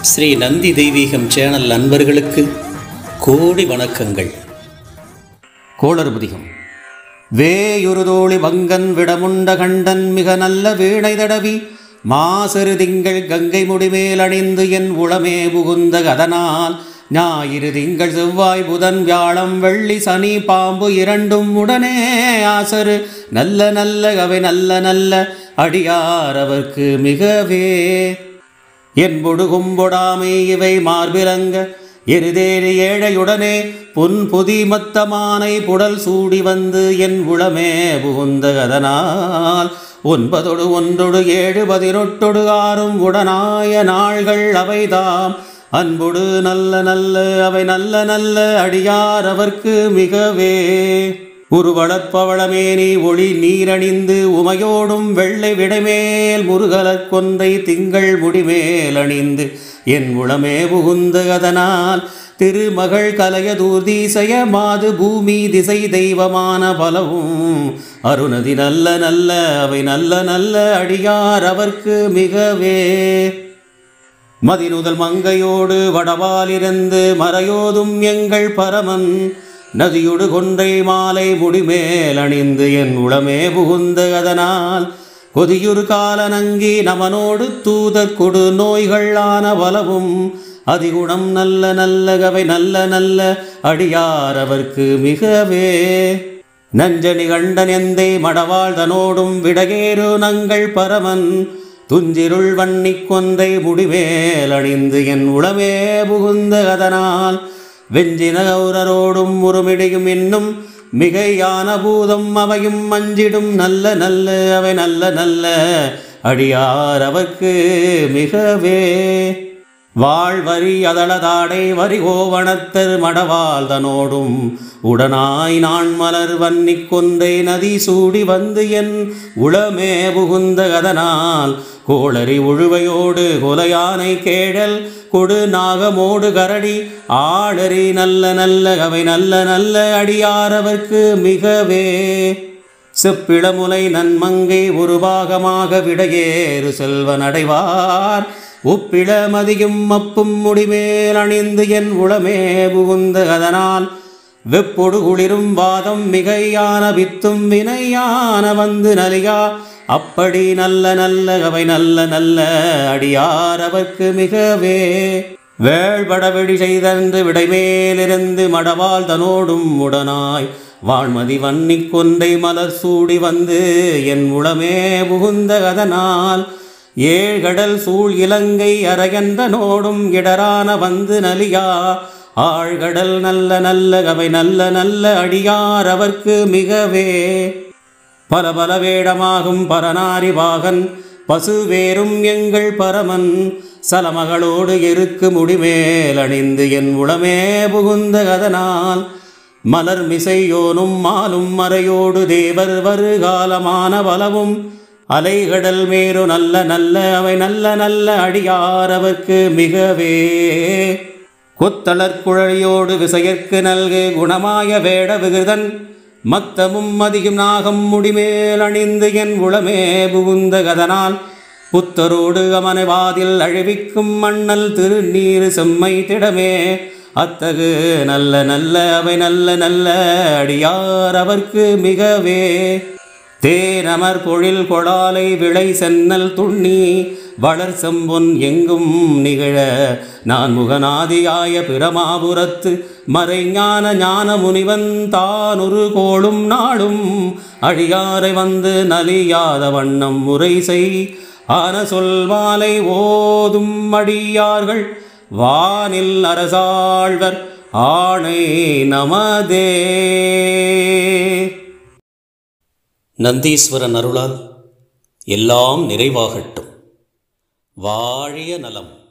ஸ்ரீ நந்தி தெய்வீகம் சேனல் நண்பர்களுக்கு கோடி வணக்கங்கள் கோளறுபதிகம் வேயுருதோழி வங்கன் விடமுண்ட கண்டன் மிக நல்ல வீணை தடவி மாசரு திங்கள் கங்கை முடிமேல் அணிந்து என் உளமே புகுந்த அதனால் ஞாயிறு திங்கள் செவ்வாய் புதன் வியாழம் வெள்ளி சனி பாம்பு இரண்டும் உடனே ஆசரு நல்ல நல்ல அவை நல்ல நல்ல அடியார் அவர்க்கு மிகவே என்பொடு கும்பொடாமை இவை மார்பிலங்க எருதேறி ஏழையுடனே பொன் புதி மத்தமானை புடல் சூடி வந்து என் உளமே புகுந்த அதனால் ஒன்பதொடு ஒன்றொடு ஏழு பதினொட்டொடு ஆறும் உடனாய நாள்கள் அவைதாம் அன்பொடு நல்ல நல்ல அவை நல்ல நல்ல அடியார் அவர்க்கு மிகவே உருவளப்பவளமேனி ஒளி நீரணிந்து உமையோடும் வெள்ளை விடைமேல் முருகலற் கொன்றை திங்கள் முடிமேல் அணிந்து என் உளமே புகுந்து அதனால் திருமகள் கலைய தூர்தீசய மாது பூமி திசை தெய்வமான பலவும் அருணதி நல்ல நல்ல அவை நல்ல நல்ல அடியார் அவர்க்கு மிகவே மதிநுதல் மங்கையோடு வடவாலிருந்து மறையோதும் எங்கள் பரமன் நதியொடு கொன்றை மாலை முடிமேல் அணிந்து என் உளமே புகுந்து அதனால் கொதியுறு காலனங்கி நமனோடு தூதர் கொடு நோய்கள் ஆன வலவும் அதிகுணம் நல்ல நல்ல கவை நல்ல நல்ல அடியார் அவர்க்கு மிகவே நஞ்சனி கண்டன் எந்தை மடவாள் தனோடும் விடகேறு நங்கள் பரமன் துஞ்சிருள் வன்னிக் கொன்றை முடிமேல் அணிந்து என் உளமே புகுந்த அதனால் வெஞ்சின கௌரரோடும் உருமிடியும் இன்னும் மிகையான பூதம் அவையும் மஞ்சிடும் நல்ல நல்ல அவை நல்ல நல்ல அடியார் அவர்க்கு மிகவே வாழ்வரி அதளதாடை வரி கோவணத்தர் மடவாள் தனோடும் உடனாய் நான் மலர் வன்னிக் கொன்றை நதி சூடி வந்து என் உளமே புகுந்த அதனால் கோளரி உழுவையோடு கொலையானை கேழல் கொடு நாகமோடு கரடி ஆடரி நல்ல நல்ல அவை நல்ல நல்ல அடியாரவர்க்கு மிகவே செப்பிளமுலை நன்மங்கை ஒரு பாகமாக விடையேறு செல்வன் அடைவார் உப்பிள மதியும் அப்பும் முடிமேல் அணிந்து என் உளமே புகுந்த அதனால் வெப்பொடு குளிரும் வாதம் மிகையான வித்தும் வினையான வந்து நலியா அப்படி நல்ல நல்ல அவை நல்ல நல்ல அடியார் அவர்க்கு மிகவே வேள்பட வெடி செய்தன்று விடைமேலிருந்து மடவாள் தனோடும் உடனாய் வான்மதி வன்னிக் கொன்றை மலர் சூடி வந்து என் உளமே புகுந்த அதனால் ஏழ்கடல் சூழ் இலங்கை அரையன்ற நோடும் இடரான வந்து நலியா ஆழ்கடல் நல்ல நல்ல அவை நல்ல நல்ல அடியார் அவர்க்கு மிகவே பல பல வேடமாகும் பரநாரி வாகன் பசுவேரும் எங்கள் பரமன் சலமகளோடு எருக்கு முடிமேல் அணிந்து என் உளமே புகுந்த அதனால் மலர் மிசையோனும் மாலும் மறையோடு தேவர் வருகாலமான பலவும் அலைகடல் மேரு நல்ல நல்ல அவை நல்ல நல்ல அடியார் அவர்க்கு மிகவே கொத்தளர்குழலியோடு விசையற்கு நல்கு குணமாய வேட விகிருதன் மத்தமும் மதியும் நாகம் முடிமேல் அணிந்து என் உளமே புகுந்த கதனால் புத்தரோடு அமனை வாதில் அழிவிக்கும் மண்ணல் திருநீர் செம்மை திடமே அத்தகு நல்ல நல்ல அவை நல்ல நல்ல அடியார் அவர்க்கு மிகவே தேனமர் பொழில் கொடாலை விளை சென்னல் துண்ணி வளர் செம்பொன் எங்கும் நிகழ நான் முகநாதியாய பிரமாபுரத்து மறைஞான ஞான முனிவன் தானொரு கோளும் நாளும் அழியாரை வந்து நலியாத வண்ணம் முறை செய் ஆன சொல்வாலை ஓதும் அடியார்கள் வானில் அரசாழ்வர் ஆணை நமதே நந்தீஸ்வரன் அருளால் எல்லாம் நிறைவாகட்டும் வாழிய நலம்